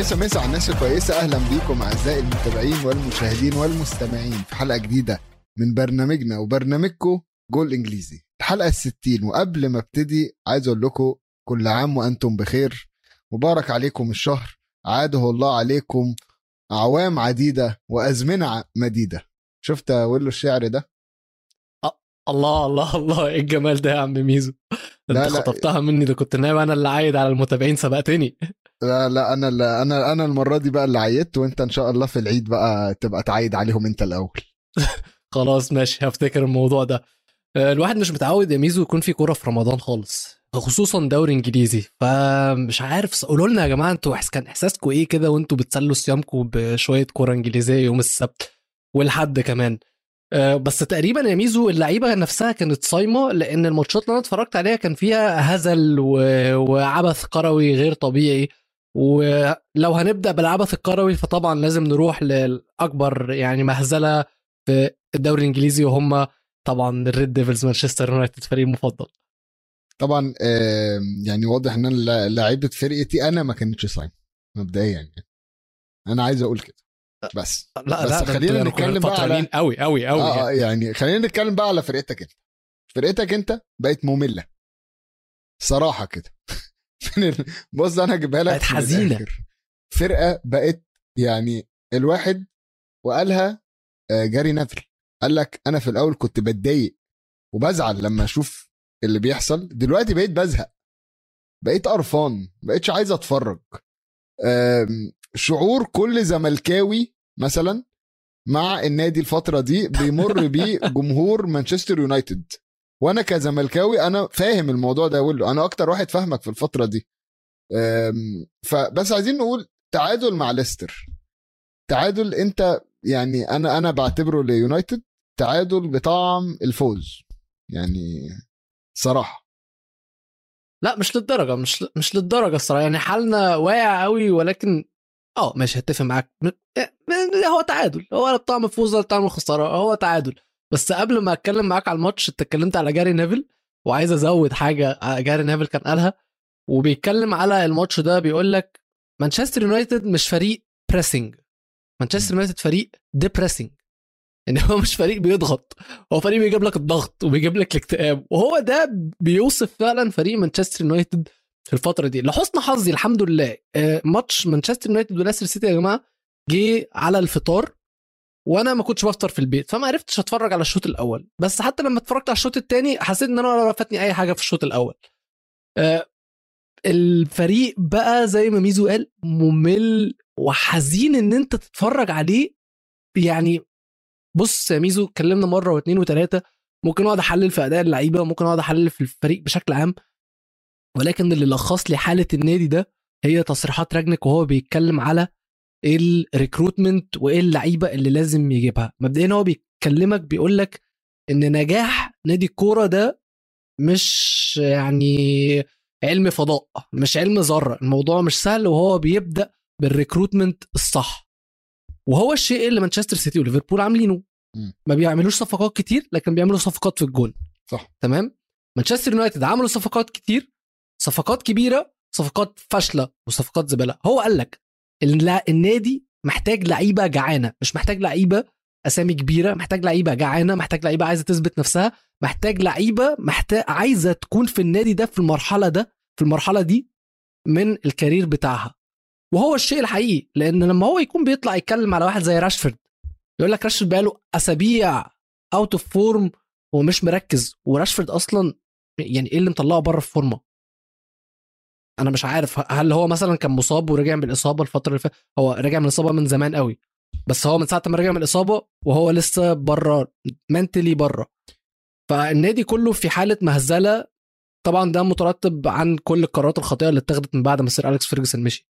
مسا مسا على الناس الكويسة أهلا بيكم أعزائي المتابعين والمشاهدين والمستمعين في حلقة جديدة من برنامجنا وبرنامجكم جول إنجليزي الحلقة الستين وقبل ما ابتدي عايز أقول لكم كل عام وأنتم بخير مبارك عليكم الشهر عاده الله عليكم أعوام عديدة وأزمنة مديدة شفت ولو الشعر ده الله الله الله ايه الجمال ده يا عم ميزو انت لا، لا. خطفتها مني ده كنت نايم انا اللي عايد على المتابعين سبقتني لا لا انا لا انا انا المره دي بقى اللي عيدت وانت ان شاء الله في العيد بقى تبقى تعيد عليهم انت الاول خلاص ماشي هفتكر الموضوع ده آه، الواحد مش متعود يا ميزو يكون في كوره في رمضان خالص خصوصا دوري انجليزي فمش عارف قولوا لنا يا جماعه انتوا إحس- كان احساسكم ايه كده وانتوا بتسلوا صيامكم بشويه كوره انجليزيه يوم السبت والحد كمان آه، بس تقريبا يا ميزو اللعيبه نفسها كانت صايمه لان الماتشات اللي انا اتفرجت عليها كان فيها هزل و... وعبث كروي غير طبيعي ولو هنبدا بالعبث الكروي فطبعا لازم نروح لاكبر يعني مهزله في الدوري الانجليزي وهم طبعا الريد ديفلز مانشستر يونايتد فريق المفضل طبعا آم، يعني واضح ان انا لعيبه فرقتي انا ما كانتش صايم مبدئيا يعني انا عايز اقول كده بس لا بس لا ده خلينا انتوا نتكلم بقى على- فطرانين قوي قوي قوي اه آه، يعني. يعني خلينا نتكلم بقى على فرقتك انت فرقتك انت بقت ممله صراحه كده من ال- بص انا اجيبها لك بقت من حزينة. الآخر. فرقه بقت يعني الواحد وقالها آه، جاري نافل قال لك انا في الاول كنت بتضايق وبزعل لما اشوف اللي بيحصل دلوقتي بقيت بزهق بقيت قرفان بقيتش عايز اتفرج آم، شعور كل زملكاوي مثلا مع النادي الفتره دي بيمر بيه جمهور مانشستر يونايتد وانا كزملكاوي انا فاهم الموضوع ده اقول له انا اكتر واحد فاهمك في الفتره دي أم، فبس عايزين نقول تعادل مع ليستر تعادل انت يعني انا انا بعتبره ليونايتد تعادل بطعم الفوز يعني صراحه لا مش للدرجه مش مش للدرجه الصراحه يعني حالنا واقع قوي ولكن اه ماشي هتفق معاك م- م- هو تعادل هو لا طعم الفوز ولا طعم الخساره هو تعادل بس قبل ما اتكلم معاك على الماتش انت اتكلمت على جاري نيفل وعايز ازود حاجه على جاري نيفل كان قالها وبيتكلم على الماتش ده بيقول لك مانشستر يونايتد مش فريق بريسنج مانشستر يونايتد فريق ديبريسنج ان هو مش فريق بيضغط هو فريق بيجيب لك الضغط وبيجيب لك الاكتئاب وهو ده بيوصف فعلا فريق مانشستر يونايتد في الفتره دي لحسن حظي الحمد لله آه، ماتش مانشستر يونايتد وليستر سيتي يا جماعه جه على الفطار وانا ما كنتش بفطر في البيت فما عرفتش اتفرج على الشوط الاول بس حتى لما اتفرجت على الشوط الثاني حسيت ان انا ولا فاتني اي حاجه في الشوط الاول آه، الفريق بقى زي ما ميزو قال ممل وحزين ان انت تتفرج عليه يعني بص يا ميزو اتكلمنا مره واثنين وثلاثه ممكن اقعد احلل في اداء اللعيبه ممكن اقعد احلل في الفريق بشكل عام ولكن اللي لخص لي حاله النادي ده هي تصريحات راجنك وهو بيتكلم على الريكروتمنت وايه اللعيبه اللي لازم يجيبها مبدئيا هو بيكلمك بيقول لك ان نجاح نادي الكوره ده مش يعني علم فضاء مش علم ذره الموضوع مش سهل وهو بيبدا بالريكروتمنت الصح وهو الشيء اللي مانشستر سيتي وليفربول عاملينه مم. ما بيعملوش صفقات كتير لكن بيعملوا صفقات في الجون صح تمام مانشستر يونايتد عملوا صفقات كتير صفقات كبيره صفقات فاشله وصفقات زباله هو قال لك اللا- النادي محتاج لعيبه جعانه مش محتاج لعيبه اسامي كبيره محتاج لعيبه جعانه محتاج لعيبه عايزه تثبت نفسها محتاج لعيبه محتاج عايزه تكون في النادي ده في المرحله ده في المرحله دي من الكارير بتاعها وهو الشيء الحقيقي لان لما هو يكون بيطلع يتكلم على واحد زي راشفورد يقول لك راشفورد بقاله اسابيع اوت اوف فورم ومش مركز وراشفورد اصلا يعني ايه اللي مطلعه بره الفورمه انا مش عارف هل هو مثلا كان مصاب ورجع من الاصابه الفتره اللي فاتت هو رجع من الاصابه من زمان قوي بس هو من ساعه ما رجع من الاصابه وهو لسه بره منتلي بره فالنادي كله في حاله مهزله طبعا ده مترتب عن كل القرارات الخاطئه اللي اتخذت من بعد ما سير اليكس فيرجسون مشي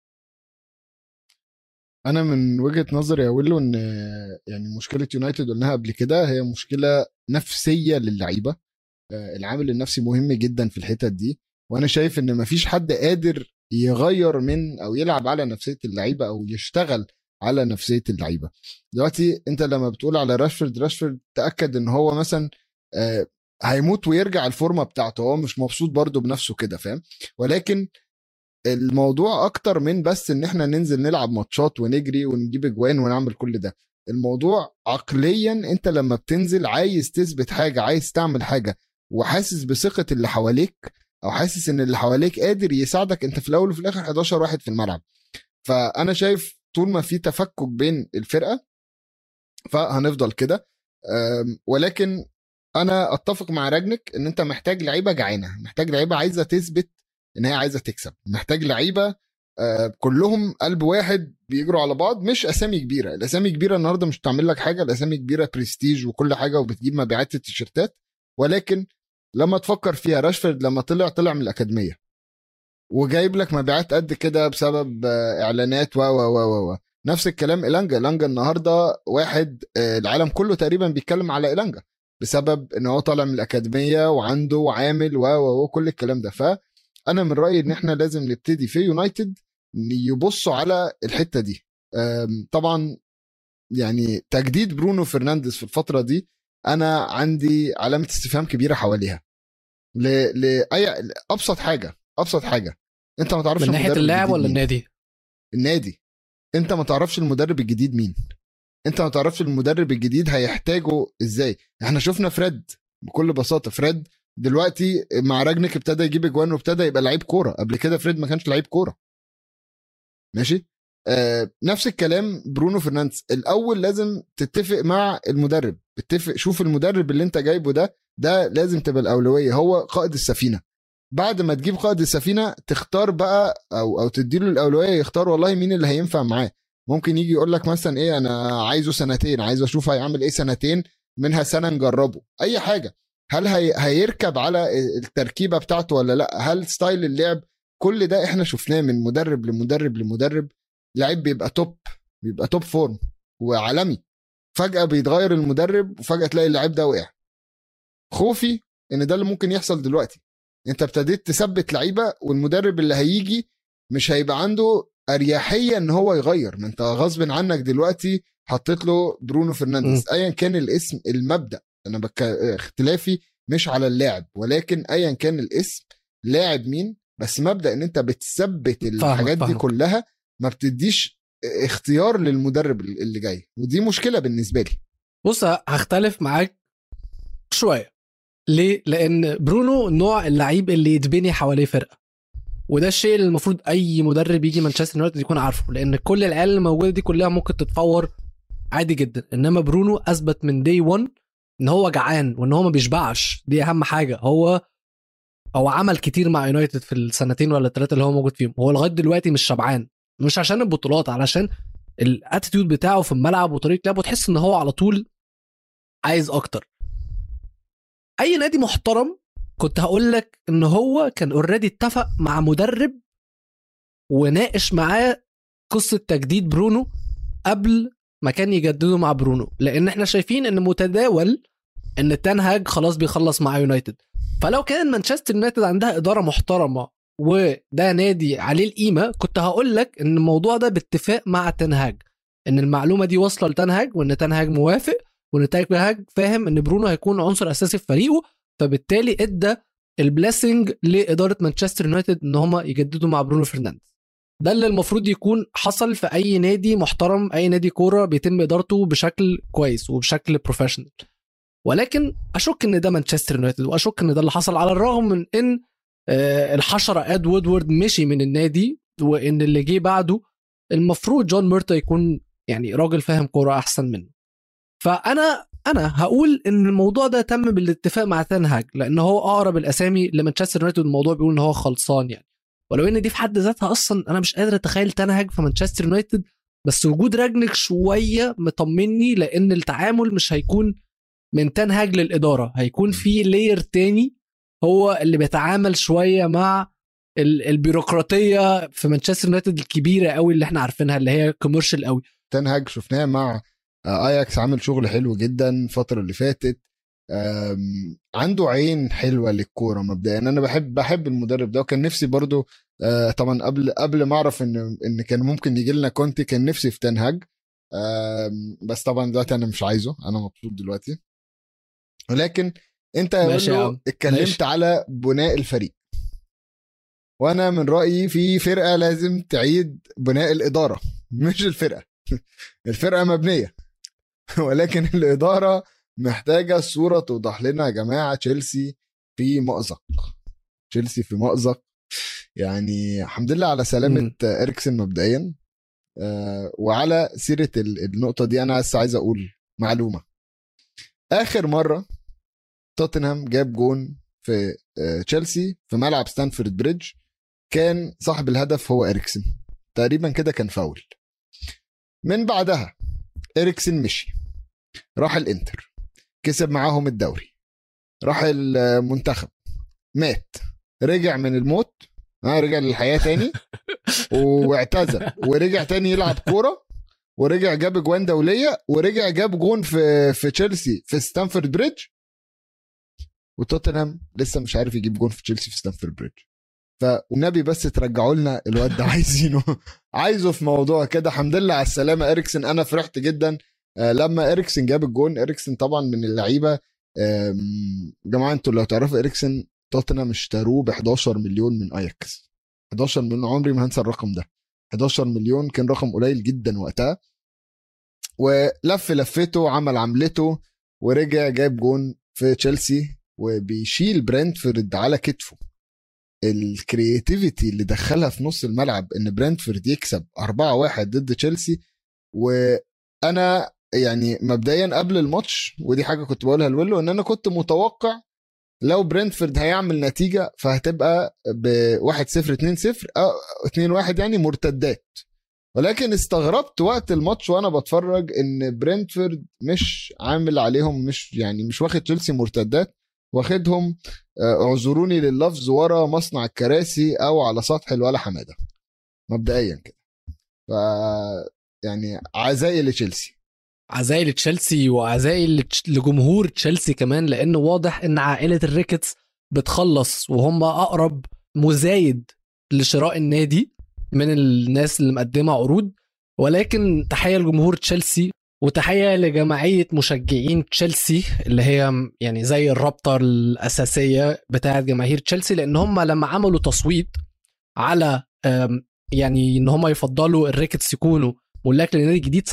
انا من وجهه نظري يا ويلو ان يعني مشكله يونايتد قلناها قبل كده هي مشكله نفسيه للعيبه آه، العامل النفسي مهم جدا في الحتت دي وانا شايف ان مفيش حد قادر يغير من او يلعب على نفسيه اللعيبه او يشتغل على نفسيه اللعيبه دلوقتي انت لما بتقول على راشفورد راشفورد تاكد ان هو مثلا آه، هيموت ويرجع الفورمه بتاعته هو مش مبسوط برضه بنفسه كده فاهم ولكن الموضوع اكتر من بس ان احنا ننزل نلعب ماتشات ونجري ونجيب اجوان ونعمل كل ده الموضوع عقليا انت لما بتنزل عايز تثبت حاجه عايز تعمل حاجه وحاسس بثقه اللي حواليك او حاسس ان اللي حواليك قادر يساعدك انت في الاول وفي الاخر 11 واحد في الملعب فانا شايف طول ما في تفكك بين الفرقه فهنفضل كده أم، ولكن انا اتفق مع راجنك ان انت محتاج لعيبه جعانه محتاج لعيبه عايزه تثبت ان هي عايزه تكسب محتاج لعيبه آه، كلهم قلب واحد بيجروا على بعض مش اسامي كبيره الاسامي كبيره النهارده مش بتعمل لك حاجه الاسامي كبيره برستيج وكل حاجه وبتجيب مبيعات التيشيرتات ولكن لما تفكر فيها راشفورد لما طلع طلع من الاكاديميه وجايب لك مبيعات قد كده بسبب آه، اعلانات و و و و نفس الكلام إلانجا إلانجا النهارده واحد آه، العالم كله تقريبا بيتكلم على إلانجا بسبب ان هو طالع من الاكاديميه وعنده وعامل و و وكل الكلام ده فانا من رايي ان احنا لازم نبتدي في يونايتد يبصوا على الحته دي أم، طبعا يعني تجديد برونو فرنانديز في الفتره دي انا عندي علامه استفهام كبيره حواليها ل... لاي ابسط حاجه ابسط حاجه انت ما تعرفش من ناحيه المدرب اللاعب الجديد ولا مين. النادي؟ النادي انت ما تعرفش المدرب الجديد مين انت ما تعرفش المدرب الجديد هيحتاجه ازاي احنا شفنا فريد بكل بساطه فريد دلوقتي مع راجنك ابتدى يجيب اجوان وابتدى يبقى لعيب كوره قبل كده فريد ما كانش لعيب كوره ماشي آه نفس الكلام برونو فرنانديز الاول لازم تتفق مع المدرب اتفق شوف المدرب اللي انت جايبه ده ده لازم تبقى الاولويه هو قائد السفينه بعد ما تجيب قائد السفينه تختار بقى او او تديله الاولويه يختار والله مين اللي هينفع معاه ممكن يجي يقول لك مثلا ايه انا عايزه سنتين عايز اشوف هيعمل ايه سنتين منها سنه نجربه اي حاجه هل هي هيركب على التركيبه بتاعته ولا لا هل ستايل اللعب كل ده احنا شفناه من مدرب لمدرب لمدرب لعيب بيبقى توب بيبقى توب فورم وعالمي فجاه بيتغير المدرب وفجاه تلاقي اللعيب ده وقع خوفي ان ده اللي ممكن يحصل دلوقتي انت ابتديت تثبت لعيبه والمدرب اللي هيجي مش هيبقى عنده اريحيه ان هو يغير ما انت غصب عنك دلوقتي حطيت له برونو فرنانديز ايا كان الاسم المبدا انا بك... اختلافي مش على اللاعب ولكن ايا كان الاسم لاعب مين بس مبدا ان انت بتثبت الحاجات دي فاهمك. كلها ما بتديش اختيار للمدرب اللي جاي ودي مشكله بالنسبه لي بص هختلف معاك شويه ليه؟ لان برونو نوع اللعيب اللي يتبني حواليه فرقه وده الشيء اللي المفروض اي مدرب يجي مانشستر يونايتد يكون عارفه لان كل العيال اللي موجوده دي كلها ممكن تتفور عادي جدا انما برونو اثبت من دي 1 ان هو جعان وان هو ما بيشبعش دي اهم حاجه هو هو عمل كتير مع يونايتد في السنتين ولا الثلاثه اللي هو موجود فيهم هو لغايه دلوقتي مش شبعان مش عشان البطولات علشان الاتيتيود بتاعه في الملعب وطريقه لعبه تحس ان هو على طول عايز اكتر اي نادي محترم كنت هقول لك ان هو كان اوريدي اتفق مع مدرب وناقش معاه قصه تجديد برونو قبل ما كان يجددوا مع برونو لان احنا شايفين ان متداول ان تنهاج خلاص بيخلص مع يونايتد فلو كان مانشستر يونايتد عندها اداره محترمه وده نادي عليه القيمه كنت هقول لك ان الموضوع ده باتفاق مع تنهاج ان المعلومه دي واصله لتنهاج وان تنهاج موافق وان تنهاج فاهم ان برونو هيكون عنصر اساسي في فريقه فبالتالي ادى البلاسنج لاداره مانشستر يونايتد ان هم يجددوا مع برونو فرنانديز ده اللي المفروض يكون حصل في اي نادي محترم اي نادي كوره بيتم ادارته بشكل كويس وبشكل بروفيشنال ولكن اشك ان ده مانشستر يونايتد واشك ان ده اللي حصل على الرغم من ان آه، الحشره اد وودورد مشي من النادي وان اللي جه بعده المفروض جون ميرتا يكون يعني راجل فاهم كوره احسن منه فانا انا هقول ان الموضوع ده تم بالاتفاق مع تنهاج لان هو اقرب الاسامي لمانشستر يونايتد الموضوع بيقول ان هو خلصان يعني ولو ان دي في حد ذاتها اصلا انا مش قادر اتخيل تنهاج في مانشستر يونايتد بس وجود راجنك شويه مطمني لان التعامل مش هيكون من تنهاج للاداره هيكون في لاير تاني هو اللي بيتعامل شويه مع ال- البيروقراطيه في مانشستر يونايتد الكبيره قوي اللي احنا عارفينها اللي هي كوميرشال قوي تنهاج شفناه مع آه، اياكس عامل شغل حلو جدا الفتره اللي فاتت آم، عنده عين حلوه للكوره مبدئيا انا بحب بحب المدرب ده وكان نفسي برضو آه، طبعا قبل قبل ما اعرف ان ان كان ممكن يجي لنا كونتي كان نفسي في تنهاج آم، بس طبعا دلوقتي انا مش عايزه انا مبسوط دلوقتي ولكن انت يا ماشي يا منو عم، اتكلمت ماشي. على بناء الفريق وانا من رايي في فرقه لازم تعيد بناء الاداره مش الفرقه الفرقه مبنيه ولكن الاداره محتاجه الصوره توضح لنا يا جماعه تشيلسي في مأزق تشيلسي في مأزق يعني الحمد لله على سلامه مم. اريكسن مبدئيا آه، وعلى سيره ال- النقطه دي انا بس عايز اقول معلومه اخر مره توتنهام جاب جون في آه، تشيلسي في ملعب ستانفورد بريدج كان صاحب الهدف هو اريكسن تقريبا كده كان فاول من بعدها اريكسن مشي راح الانتر كسب معاهم الدوري راح المنتخب مات رجع من الموت ها رجع للحياه تاني واعتزل ورجع تاني يلعب كوره ورجع جاب اجوان دوليه ورجع جاب جون في في تشيلسي في ستانفورد بريدج وتوتنهام لسه مش عارف يجيب جون في تشيلسي في ستانفورد بريدج فالنبي بس ترجعوا لنا الواد ده عايزينه عايزه في موضوع كده الحمد لله على السلامه اريكسن انا فرحت جدا آه، لما اريكسن جاب الجون اريكسن طبعا من اللعيبه آم، جماعه انتوا لو تعرفوا اريكسن توتنهام اشتروه ب 11 مليون من اياكس 11 مليون عمري ما هنسى الرقم ده 11 مليون كان رقم قليل جدا وقتها ولف لفته عمل عملته ورجع جاب جون في تشيلسي وبيشيل برنتفورد على كتفه الكرياتيفيتي اللي دخلها في نص الملعب ان برنتفورد يكسب 4-1 ضد تشيلسي وانا يعني مبدئيا قبل الماتش ودي حاجه كنت بقولها لويلو ان انا كنت متوقع لو برنتفورد هيعمل نتيجه فهتبقى ب 1 0 2 0 او 2 1 يعني مرتدات ولكن استغربت وقت الماتش وانا بتفرج ان برنتفورد مش عامل عليهم مش يعني مش واخد تشيلسي مرتدات واخدهم آه، اعذروني لللفظ ورا مصنع الكراسي او على سطح الولا حماده مبدئيا كده ف يعني عزائي لتشيلسي عزايل تشيلسي وعزايل لتش- لجمهور تشيلسي كمان لانه واضح ان عائله الريكتس بتخلص وهم اقرب مزايد لشراء النادي من الناس اللي مقدمه عروض ولكن تحيه لجمهور تشيلسي وتحيه لجمعيه مشجعين تشيلسي اللي هي م- يعني زي الرابطه الاساسيه بتاعه جماهير تشيلسي لان هم لما عملوا تصويت على أم، يعني ان هم يفضلوا الريكتس يكونوا ملاك للنادي الجديد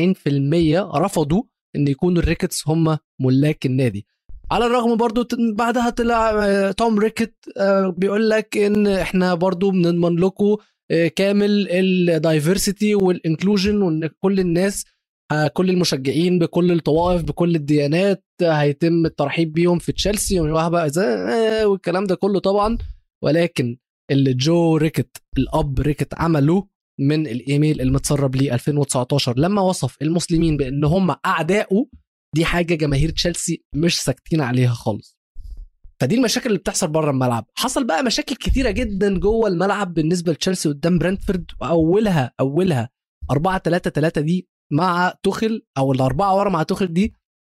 77% رفضوا ان يكونوا الريكتس هم ملاك النادي على الرغم برضو ت- بعدها طلع آه، توم ريكت آه، بيقول لك ان احنا برضو بنضمن لكم آه، كامل الدايفرسيتي والانكلوجن وان كل الناس آه، كل المشجعين بكل الطوائف بكل الديانات آه، هيتم الترحيب بيهم في تشيلسي ومش عارف بقى إزاي، آه، والكلام ده كله طبعا ولكن اللي جو ريكت الاب ريكت عمله من الايميل المتسرب ليه 2019 لما وصف المسلمين بان هم اعدائه دي حاجه جماهير تشيلسي مش ساكتين عليها خالص فدي المشاكل اللي بتحصل بره الملعب حصل بقى مشاكل كتيره جدا جوه الملعب بالنسبه لتشيلسي قدام برنتفورد واولها اولها 4 3 3 دي مع توخل او الاربعه ورا مع توخل دي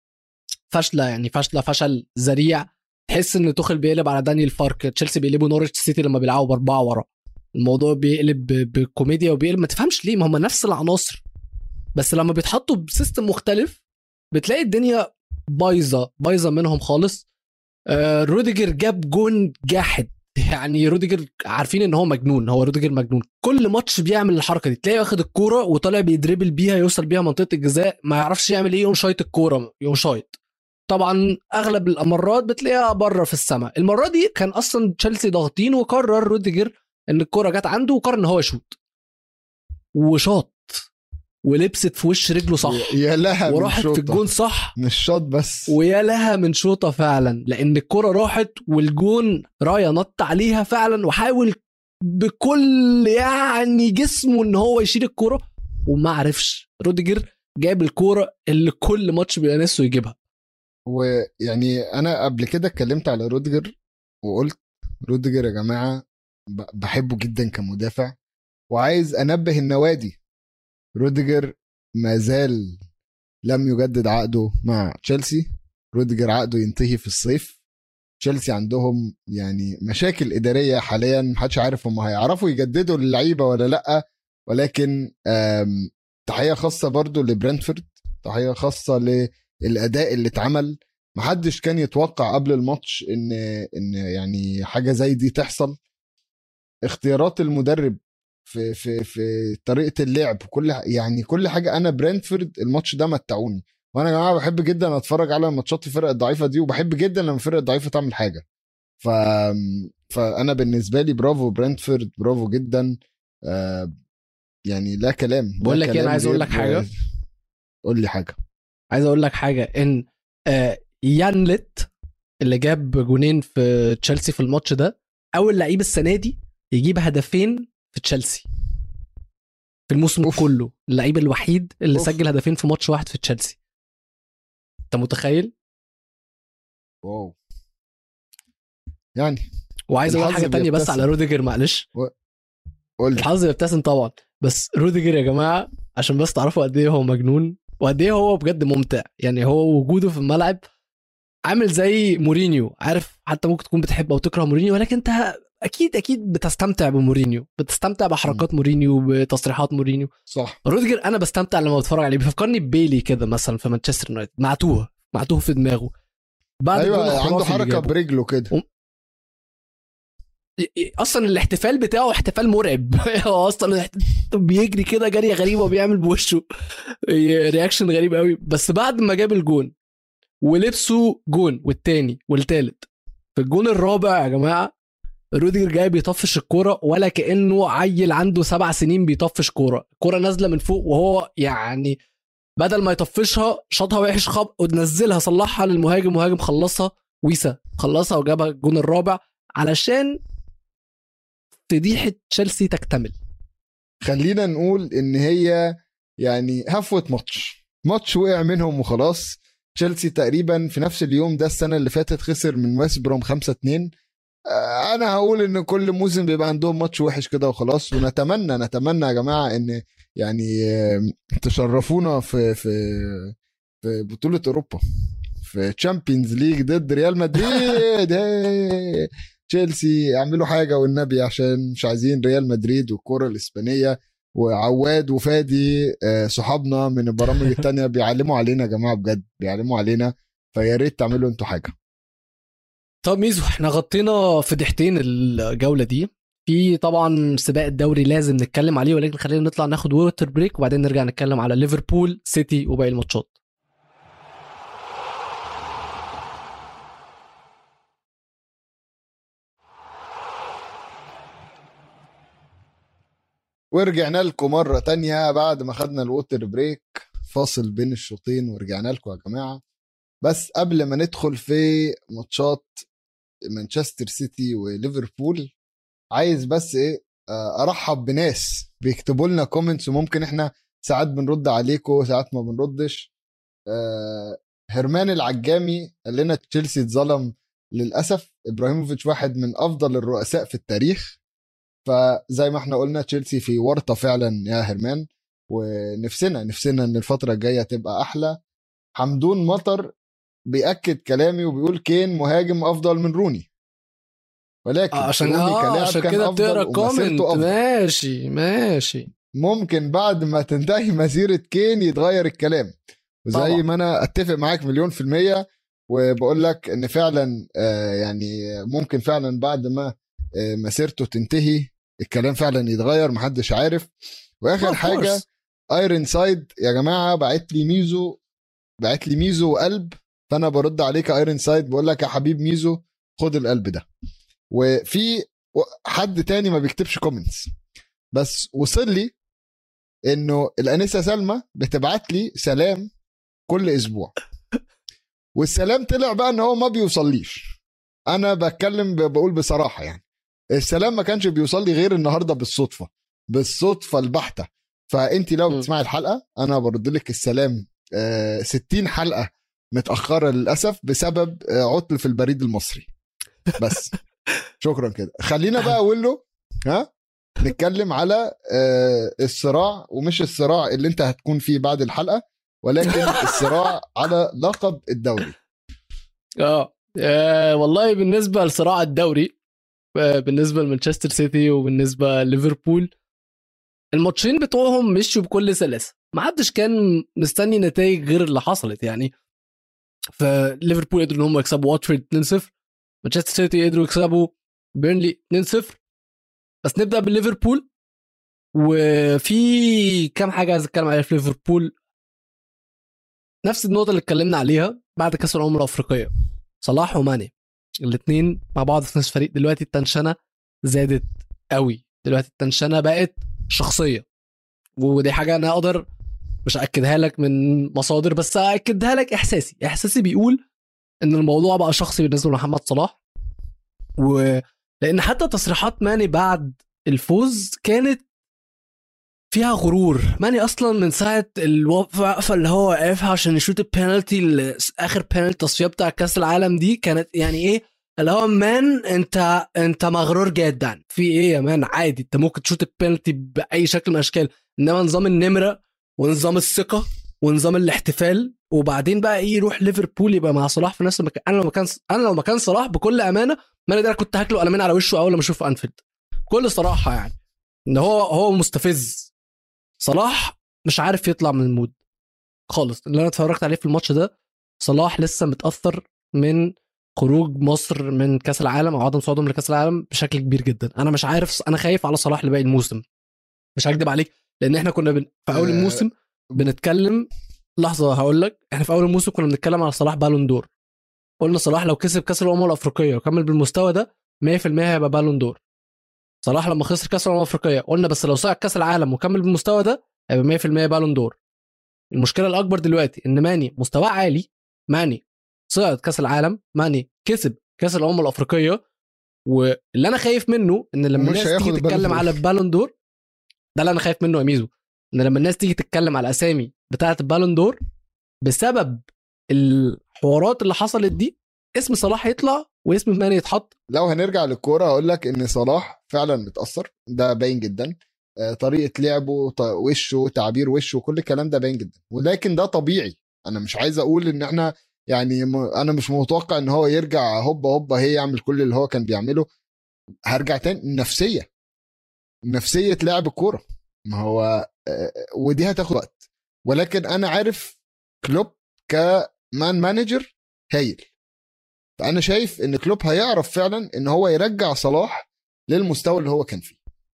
فاشله يعني فاشله فشل ذريع تحس ان توخل بيقلب على دانيال فارك تشيلسي بيقلبوا نورتش سيتي لما بيلعبوا باربعه ورا الموضوع بيقلب ب- بكوميديا وبيقلب ما تفهمش ليه ما هم نفس العناصر بس لما بيتحطوا بسيستم مختلف بتلاقي الدنيا بايظه بايظه منهم خالص آه روديجر جاب جون جاحد يعني روديجر عارفين ان هو مجنون هو روديجر مجنون كل ماتش بيعمل الحركه دي تلاقيه واخد الكوره وطالع بيدربل بيها يوصل بيها منطقه الجزاء ما يعرفش يعمل ايه يقوم شايط الكوره يقوم شايط طبعا اغلب المرات بتلاقيها بره في السماء المره دي كان اصلا تشيلسي ضاغطين وقرر روديجر ان الكوره جت عنده وقرر ان هو يشوط وشاط ولبست في وش رجله صح يا لها من وراحت في شوطة. الجون صح مش شوط بس ويا لها من شوطه فعلا لان الكره راحت والجون رايا نط عليها فعلا وحاول بكل يعني جسمه ان هو يشيل الكوره وما عرفش روديجر جاب الكوره اللي كل ماتش بيبقى نفسه يجيبها ويعني انا قبل كده اتكلمت على روديجر وقلت روديجر يا جماعه ب- بحبه جدا كمدافع وعايز انبه النوادي روديجر ما زال لم يجدد عقده مع تشيلسي روديجر عقده ينتهي في الصيف تشيلسي عندهم يعني مشاكل اداريه حاليا محدش عارف هم هيعرفوا يجددوا للعيبه ولا لا ولكن آم، تحيه خاصه برضو لبرنتفورد تحيه خاصه للاداء اللي اتعمل محدش كان يتوقع قبل الماتش ان ان يعني حاجه زي دي تحصل اختيارات المدرب في في في طريقه اللعب كل يعني كل حاجه انا برنتفورد الماتش ده متعوني وانا يا جماعه بحب جدا اتفرج على ماتشات الفرق الضعيفه دي وبحب جدا لما الفرق الضعيفه تعمل حاجه ف فانا بالنسبه لي برافو برنتفورد برافو جدا آه يعني لا كلام لا بقول لك إيه، أنا كلام عايز أقول غير- لك حاجة. قول لي حاجه عايز اقول لك حاجه ان آه، يانلت اللي جاب جونين في تشيلسي في الماتش ده اول لعيب السنه دي يجيب هدفين في تشيلسي في الموسم أوف. كله اللعيب الوحيد اللي أوف. سجل هدفين في ماتش واحد في تشيلسي انت متخيل واو يعني وعايز اقول الحظ حاجه تانية بس بيبتسم. على روديجر معلش قول لي الحظ بيبتسم طبعا بس روديجر يا جماعه عشان بس تعرفوا قد ايه هو مجنون وقد ايه هو بجد ممتع يعني هو وجوده في الملعب عامل زي مورينيو عارف حتى ممكن تكون بتحب او تكره مورينيو ولكن انت اكيد اكيد بتستمتع بمورينيو بتستمتع بحركات مورينيو بتصريحات مورينيو صح روديجر انا بستمتع لما بتفرج عليه بيفكرني ببيلي كده مثلا في مانشستر يونايتد معتوه معتوه في دماغه بعد الجون ايوه الخرافي عنده اللي حركه جابه. برجله كده اصلا الاحتفال بتاعه احتفال مرعب هو اصلا الاحت- بيجري كده جريه غريبه وبيعمل بوشه رياكشن غريب قوي بس بعد ما جاب الجون ولبسه جون والتاني والتالت في الجون الرابع يا جماعه روديجر جاي بيطفش الكوره ولا كانه عيل عنده سبع سنين بيطفش كوره الكوره نازله من فوق وهو يعني بدل ما يطفشها شاطها وحش خب ونزلها صلحها للمهاجم مهاجم خلصها ويسا خلصها وجابها الجون الرابع علشان فضيحه تشيلسي تكتمل خلينا نقول ان هي يعني هفوه ماتش ماتش وقع منهم وخلاص تشيلسي تقريبا في نفس اليوم ده السنه اللي فاتت خسر من ويست بروم 5 2 آه، انا هقول ان كل موسم بيبقى عندهم ماتش وحش كده وخلاص ونتمنى نتمنى يا جماعه ان يعني آه، تشرفونا في في في بطوله اوروبا في تشامبيونز ليج ضد ريال مدريد هي. تشيلسي يعملوا حاجه والنبي عشان مش عايزين ريال مدريد والكره الاسبانيه وعواد وفادي آه، صحابنا من البرامج التانية بيعلموا علينا يا جماعه بجد بيعلموا علينا فيا ريت تعملوا انتوا حاجه طب ميزو احنا غطينا فضيحتين الجوله دي في طبعا سباق الدوري لازم نتكلم عليه ولكن خلينا نطلع ناخد ووتر بريك وبعدين نرجع نتكلم على ليفربول سيتي وباقي الماتشات ورجعنا لكم مرة تانية بعد ما خدنا الووتر بريك فاصل بين الشوطين ورجعنا لكم يا جماعة بس قبل ما ندخل في ماتشات مانشستر سيتي وليفربول عايز بس ايه آه، ارحب بناس بيكتبوا لنا كومنتس وممكن احنا ساعات بنرد عليكم ساعات ما بنردش آه، هرمان العجامي قال لنا تشيلسي اتظلم للاسف ابراهيموفيتش واحد من افضل الرؤساء في التاريخ فزي ما احنا قلنا تشيلسي في ورطه فعلا يا هرمان ونفسنا نفسنا ان الفتره الجايه تبقى احلى حمدون مطر بياكد كلامي وبيقول كين مهاجم افضل من روني ولكن آه، عشان روني اه كلاعب عشان كان كده أفضل بتقرا ومسيرته كومنت أفضل. ماشي ماشي ممكن بعد ما تنتهي مسيرة كين يتغير الكلام وزي طبعا. ما انا اتفق معاك مليون في المية وبقول لك ان فعلا آه، يعني ممكن فعلا بعد ما آه، مسيرته تنتهي الكلام فعلا يتغير محدش عارف واخر Of حاجة course. ايرون سايد يا جماعة بعت لي ميزو بعت لي ميزو وقلب فانا برد عليك يا ايرون سايد بقول لك يا حبيب ميزو خد القلب ده وفي حد تاني ما بيكتبش كومنتس بس وصل لي انه الانسه سلمى بتبعت لي سلام كل اسبوع والسلام طلع بقى ان هو ما بيوصليش انا بتكلم ب- بقول بصراحه يعني السلام ما كانش بيوصل لي غير النهارده بالصدفه بالصدفه البحته فانت لو م. بتسمعي الحلقه انا برد لك السلام آه، 60 حلقه متاخره للاسف بسبب آه، عطل في البريد المصري بس شكرا كده خلينا بقى اقول له ها نتكلم على آه، الصراع ومش الصراع اللي انت هتكون فيه بعد الحلقه ولكن الصراع على لقب الدوري اه آه، والله بالنسبه لصراع الدوري آه، بالنسبه لمانشستر سيتي وبالنسبه ليفربول الماتشين بتوعهم مشوا بكل سلاسه ما حدش كان مستني نتائج غير اللي حصلت يعني فليفربول قدروا ان هم يكسبوا واتفورد 2-0 مانشستر سيتي قدروا يكسبوا بيرنلي 2-0 بس نبدا بالليفربول وفي كام حاجه عايز اتكلم عليها في ليفربول نفس النقطه اللي اتكلمنا عليها بعد كاس الامم الافريقيه صلاح وماني الاثنين مع بعض في نفس الفريق دلوقتي التنشنه زادت قوي دلوقتي التنشنه بقت شخصيه ودي حاجه انا اقدر مش اكدها لك من مصادر بس اكدها لك احساسي احساسي بيقول ان الموضوع بقى شخصي بالنسبه لمحمد صلاح و لان حتى تصريحات ماني بعد الفوز كانت فيها غرور ماني اصلا من ساعه الوقفه اللي هو واقفها عشان يشوت البينالتي اخر بينالتي تصفيه بتاع كاس العالم دي كانت يعني ايه اللي هو مان انت انت مغرور جدا في ايه يا مان عادي انت ممكن تشوت البينالتي باي شكل من الاشكال انما نظام النمره ونظام الثقه ونظام الاحتفال وبعدين بقى ايه يروح ليفربول يبقى مع صلاح في نفس المكان انا لو مكان انا لو مكان صلاح بكل امانه ماني ده كنت هاكله قلمين على وشه اول ما اشوفه انفيلد بكل صراحه يعني ان هو هو مستفز صلاح مش عارف يطلع من المود خالص اللي انا اتفرجت عليه في الماتش ده صلاح لسه متاثر من خروج مصر من كاس العالم او عدم صعودهم لكاس العالم بشكل كبير جدا انا مش عارف انا خايف على صلاح لباقي الموسم مش هكدب عليك لان احنا كنا بن... في اول آه. الموسم بنتكلم لحظه هقول لك احنا في اول الموسم كنا بنتكلم على صلاح بالون دور قلنا صلاح لو كسب كاس الامم الافريقيه وكمل بالمستوى ده 100% هيبقى بالون دور صلاح لما خسر كاس الامم الافريقيه قلنا بس لو صعد كاس العالم وكمل بالمستوى ده هيبقى 100% بالون دور المشكله الاكبر دلوقتي ان ماني مستواه عالي ماني صعد كاس العالم ماني كسب كاس الامم الافريقيه واللي انا خايف منه ان لما مش الناس هياخد تيجي البالون تتكلم دور. على البالون دور ده اللي انا خايف منه يا ميزو ان لما الناس تيجي تتكلم على الاسامي بتاعه البالون دور بسبب الحوارات اللي حصلت دي اسم صلاح يطلع واسم ماني يتحط لو هنرجع للكوره هقول لك ان صلاح فعلا متاثر ده باين جدا آه، طريقه لعبه ط- وشه تعبير وشه كل الكلام ده باين جدا ولكن ده طبيعي انا مش عايز اقول ان احنا يعني م- انا مش متوقع ان هو يرجع هوبا هوبا هي يعمل كل اللي هو كان بيعمله هرجع تاني نفسيه نفسيه لاعب الكوره ما هو آه، ودي هتاخد وقت ولكن انا عارف كلوب كمان مانجر هايل فانا شايف ان كلوب هيعرف فعلا ان هو يرجع صلاح للمستوى اللي هو كان فيه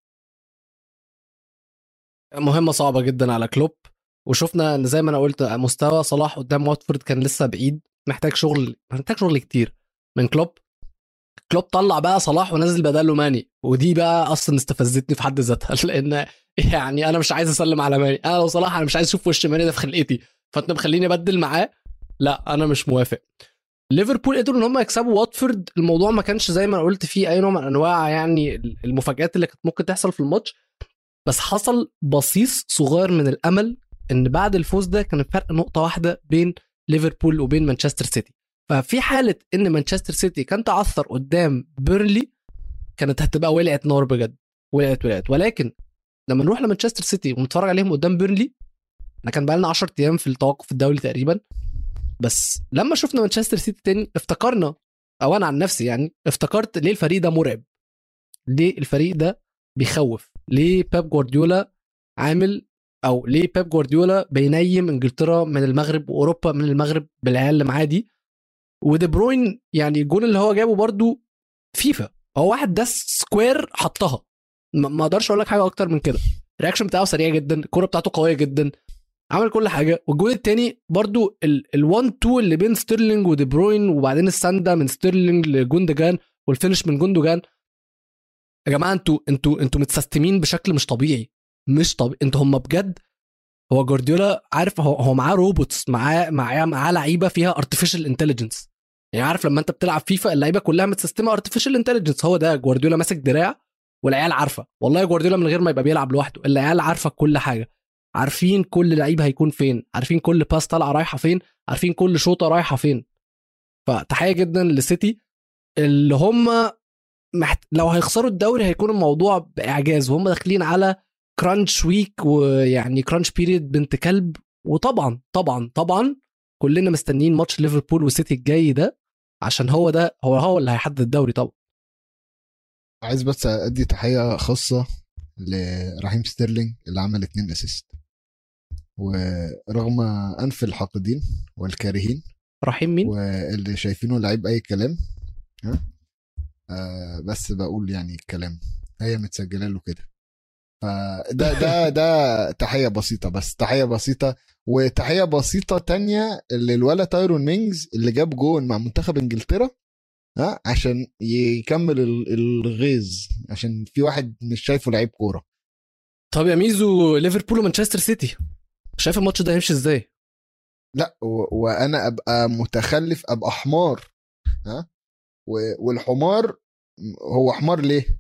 مهمه صعبه جدا على كلوب وشفنا ان زي ما انا قلت مستوى صلاح قدام واتفورد كان لسه بعيد محتاج شغل محتاج شغل كتير من كلوب كلوب طلع بقى صلاح ونزل بداله ماني ودي بقى اصلا استفزتني في حد ذاتها لان يعني انا مش عايز اسلم على ماني انا لو صلاح انا مش عايز اشوف وش ماني ده في خلقتي فانت مخليني ابدل معاه لا انا مش موافق ليفربول قدروا ان هم يكسبوا واتفورد الموضوع ما كانش زي ما أنا قلت فيه اي نوع من انواع يعني المفاجات اللي كانت ممكن تحصل في الماتش بس حصل بصيص صغير من الامل ان بعد الفوز ده كان الفرق نقطه واحده بين ليفربول وبين مانشستر سيتي ففي حاله ان مانشستر سيتي كان تعثر قدام بيرلي كانت هتبقى ولعت نار بجد ولعت ولعت ولكن لما نروح لمانشستر سيتي ونتفرج عليهم قدام بيرلي احنا كان بقالنا 10 ايام في التوقف الدولي تقريبا بس لما شفنا مانشستر سيتي تاني افتكرنا او انا عن نفسي يعني افتكرت ليه الفريق ده مرعب ليه الفريق ده بيخوف ليه بيب جوارديولا عامل او ليه بيب جوارديولا بينيم انجلترا من المغرب واوروبا من المغرب بالعيال اللي معاه دي ودي بروين يعني الجون اللي هو جابه برضو فيفا هو واحد ده سكوير حطها ما ما اقدرش اقول لك حاجه اكتر من كده الرياكشن بتاعه سريع جدا الكوره بتاعته قويه جدا عمل كل حاجه والجون التاني برضو ال1 2 اللي بين ستيرلينج ودي بروين وبعدين الساندا من ستيرلينج لجوندوجان والفينش من جوندوجان يا جماعه انتوا انتوا انتوا متسستمين بشكل مش طبيعي مش طبيعي انتوا هم بجد هو جوارديولا عارف هو هو معاه روبوتس معاه معاه معاه لعيبه فيها ارتفيشال انتليجنس يعني عارف لما انت بتلعب فيفا اللعيبه كلها متسستمه ارتفيشال انتليجنس هو ده جوارديولا ماسك دراع والعيال عارفه والله جوارديولا من غير ما يبقى بيلعب لوحده العيال عارفه كل حاجه عارفين كل لعيب هيكون فين عارفين كل باس طالعه رايحه فين عارفين كل شوطه رايحه فين فتحيه جدا لسيتي اللي هم محت... لو هيخسروا الدوري هيكون الموضوع باعجاز وهم داخلين على كرانش ويك ويعني كرانش بيريد بنت كلب وطبعا طبعا طبعا كلنا مستنيين ماتش ليفربول وسيتي الجاي ده عشان هو ده هو هو اللي هيحدد الدوري طبعا عايز بس ادي تحيه خاصه لرحيم ستيرلينج اللي عمل اتنين اسيست ورغم انف الحاقدين والكارهين رحيم مين؟ واللي شايفينه لعيب اي كلام ها آه بس بقول يعني الكلام هي متسجله له كده فده ده ده تحيه بسيطه بس تحيه بسيطه وتحيه بسيطه تانية للولا تايرون مينجز اللي جاب جون مع منتخب انجلترا ها عشان يكمل ال- الغيظ عشان في واحد مش شايفه لعيب كوره طب يا ميزو ليفربول ومانشستر سيتي شايف الماتش ده هيمشي ازاي؟ لا و- وانا ابقى متخلف ابقى حمار ها و- والحمار هو حمار ليه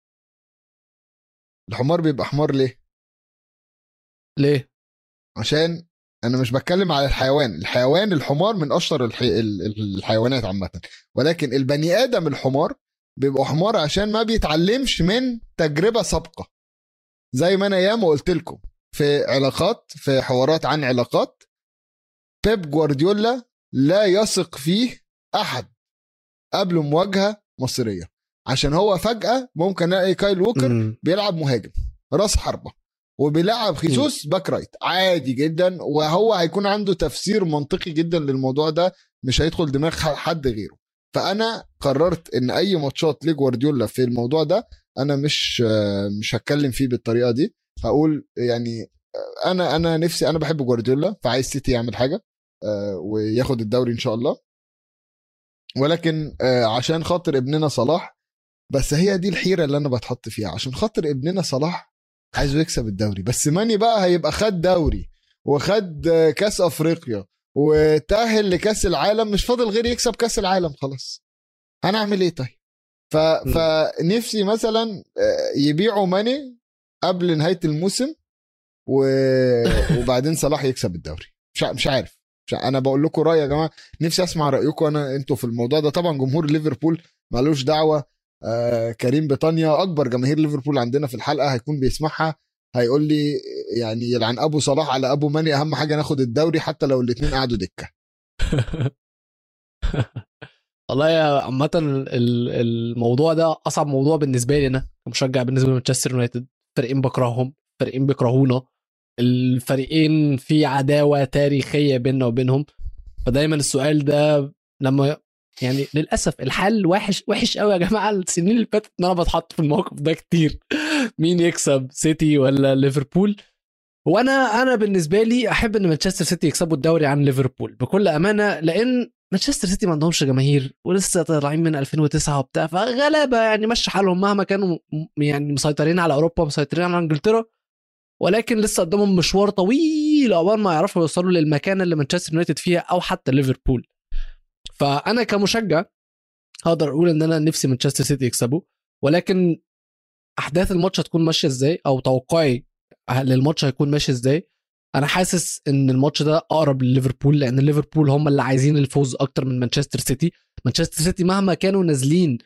الحمار بيبقى حمار ليه ليه؟ عشان انا مش بتكلم على الحيوان الحيوان الحمار من اشطر الحي... ال- ال- الحيوانات عامه ولكن البني ادم الحمار بيبقى حمار عشان ما بيتعلمش من تجربه سابقه زي ما انا ياما قلت لكم في علاقات في حوارات عن علاقات بيب جوارديولا لا يثق فيه احد قبل مواجهه مصريه عشان هو فجاه ممكن الاقي كايل ووكر مم. بيلعب مهاجم راس حربه وبيلعب خيسوس باك رايت عادي جدا وهو هيكون عنده تفسير منطقي جدا للموضوع ده مش هيدخل دماغ ح- حد غيره فانا قررت ان اي ماتشات لجوارديولا في الموضوع ده انا مش آه، مش هتكلم فيه بالطريقه دي هقول يعني آه، انا انا نفسي انا بحب جوارديولا فعايز سيتي يعمل حاجه آه، وياخد الدوري ان شاء الله ولكن آه، عشان خاطر ابننا صلاح بس هي دي الحيره اللي انا بتحط فيها عشان خاطر ابننا صلاح عايزه يكسب الدوري بس ماني بقى هيبقى خد دوري وخد آه، كاس افريقيا وتاهل لكاس العالم مش فاضل غير يكسب كاس العالم خلاص هنعمل ايه طيب ف... فنفسي مثلا آه، يبيعوا ماني قبل نهايه الموسم و... وبعدين صلاح يكسب الدوري مش ع- مش عارف مش ع- انا بقول لكم رايي يا جماعه نفسي اسمع رايكم انا انتوا في الموضوع ده طبعا جمهور ليفربول مالوش دعوه آه كريم بطانيا اكبر جماهير ليفربول عندنا في الحلقه هيكون بيسمعها هيقول لي يعني يلعن ابو صلاح على ابو ماني اهم حاجه ناخد الدوري حتى لو الاثنين قعدوا دكه والله يا عامة ال- الموضوع ده أصعب موضوع بالنسبة لي أنا كمشجع بالنسبة لمانشستر يونايتد فريقين بكرههم فريقين بيكرهونا الفريقين في عداوة تاريخية بيننا وبينهم فدايما السؤال ده لما يعني للأسف الحل وحش وحش قوي يا جماعة السنين اللي فاتت إن أنا بتحط في الموقف ده كتير مين يكسب سيتي ولا ليفربول وانا انا بالنسبه لي احب ان مانشستر سيتي يكسبوا الدوري عن ليفربول بكل امانه لان مانشستر سيتي ما عندهمش جماهير ولسه طالعين من 2009 وبتاع فغلابه يعني مشي حالهم مهما كانوا م- يعني مسيطرين على اوروبا مسيطرين على انجلترا ولكن لسه قدامهم مشوار طويل عقبال ما يعرفوا يوصلوا للمكان اللي مانشستر يونايتد فيها او حتى ليفربول فانا كمشجع هقدر اقول ان انا نفسي مانشستر سيتي يكسبوا ولكن احداث الماتش هتكون ماشيه ازاي او توقعي للماتش هيكون ماشي ازاي انا حاسس ان الماتش ده اقرب لليفربول لان ليفربول هم اللي عايزين الفوز اكتر من مانشستر سيتي مانشستر سيتي مهما كانوا نازلين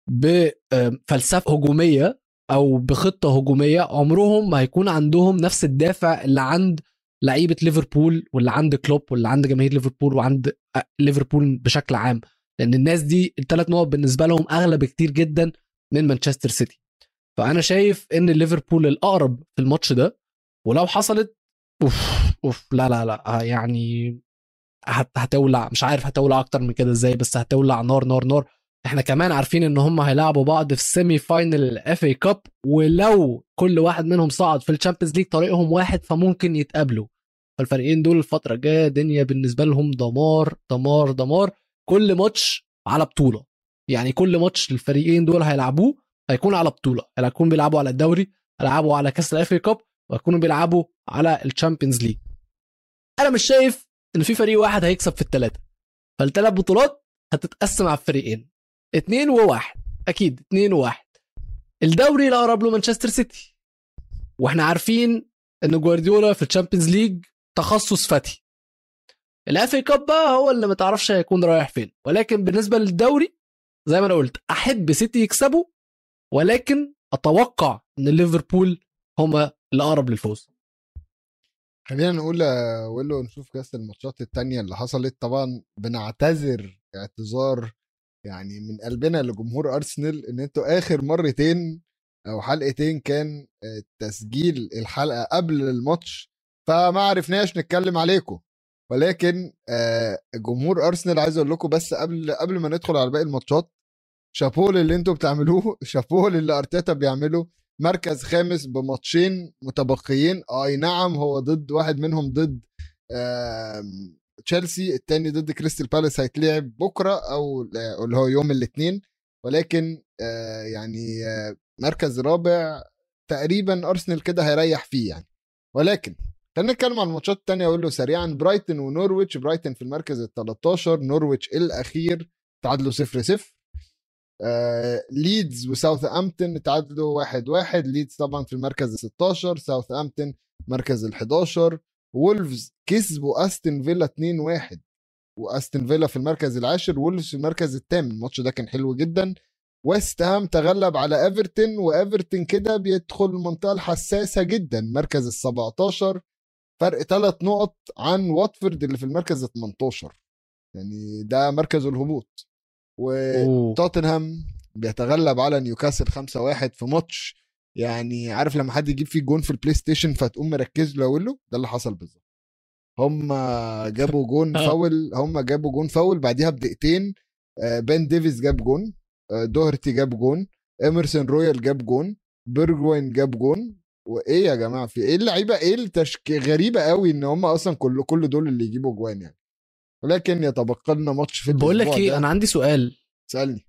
بفلسفه هجوميه او بخطه هجوميه عمرهم ما هيكون عندهم نفس الدافع اللي عند لعيبه ليفربول واللي عند كلوب واللي عند جماهير ليفربول وعند آه، ليفربول بشكل عام لان الناس دي الثلاث نقط بالنسبه لهم اغلى بكتير جدا من مانشستر سيتي فانا شايف ان ليفربول الاقرب في الماتش ده ولو حصلت اوف اوف لا لا لا آه، يعني هت- هتولع مش عارف هتولع اكتر من كده ازاي بس هتولع نار نار نار احنا كمان عارفين ان هم هيلعبوا بعض في السيمي فاينل الاف اي كاب ولو كل واحد منهم صعد في الشامبيونز ليج طريقهم واحد فممكن يتقابلوا فالفريقين دول الفتره الجايه دنيا بالنسبه لهم دمار دمار دمار كل ماتش على بطوله يعني كل ماتش الفريقين دول هيلعبوه هيكون على بطوله هيكون بيلعبوا على الدوري هيلعبوا على كاس الاف اي كاب وهيكونوا بيلعبوا على الشامبيونز ليج انا مش شايف ان في فريق واحد هيكسب في الثلاثه فالثلاث بطولات هتتقسم على الفريقين اتنين وواحد اكيد اتنين وواحد الدوري الاقرب له مانشستر سيتي واحنا عارفين ان جوارديولا في الشامبيونز ليج تخصص فتي الاف اي كاب بقى هو اللي ما تعرفش هيكون رايح فين ولكن بالنسبه للدوري زي ما انا قلت احب سيتي يكسبوا ولكن اتوقع ان ليفربول هما الاقرب للفوز خلينا نقول يا ويلو نشوف كاس الماتشات التانية اللي حصلت طبعا بنعتذر اعتذار يعني من قلبنا لجمهور ارسنال ان انتوا اخر مرتين او حلقتين كان آه، تسجيل الحلقه قبل الماتش فما عرفناش نتكلم عليكم ولكن آه، جمهور ارسنال عايز اقول لكم بس قبل قبل ما ندخل على باقي الماتشات شابوه اللي انتوا بتعملوه شابوه اللي ارتيتا بيعمله مركز خامس بماتشين متبقيين اي نعم هو ضد واحد منهم ضد آم، تشيلسي التاني ضد كريستال بالاس هيتلعب بكره او اللي هو يوم الاثنين ولكن آه، يعني آه، مركز رابع تقريبا ارسنال كده هيريح فيه يعني ولكن خلينا نتكلم عن الماتشات التانية اقول له سريعا برايتون ونورويتش برايتون في المركز ال 13 نورويتش الاخير تعادلوا 0 0 آه، ليدز وساوثامبتون تعادلوا 1 1 ليدز طبعا في المركز ال 16 ساوثامبتون مركز ال 11 وولفز كسبوا استون فيلا 2 1 واستون فيلا في المركز العاشر وولفز في المركز الثامن الماتش ده كان حلو جدا ويست هام تغلب على ايفرتون وايفرتون كده بيدخل المنطقه الحساسه جدا مركز ال 17 فرق ثلاث نقط عن واتفورد اللي في المركز ال 18 يعني ده مركز الهبوط أوه. وتوتنهام بيتغلب على نيوكاسل 5-1 في ماتش يعني عارف لما حد يجيب فيه جون في البلاي ستيشن فتقوم مركز له اقول له ده اللي حصل بالظبط هم جابوا جون آه. فاول هم جابوا جون فاول بعديها بدقيقتين آه، بين ديفيس جاب جون آه، دوهرتي جاب جون اميرسون رويال جاب جون بيرجوين جاب جون وايه يا جماعه في ايه اللعيبه ايه التشكي غريبه قوي ان هم اصلا كل كل دول اللي يجيبوا جوان يعني ولكن يتبقى لنا ماتش في بقول لك الأسبوع ايه ده. انا عندي سؤال سالني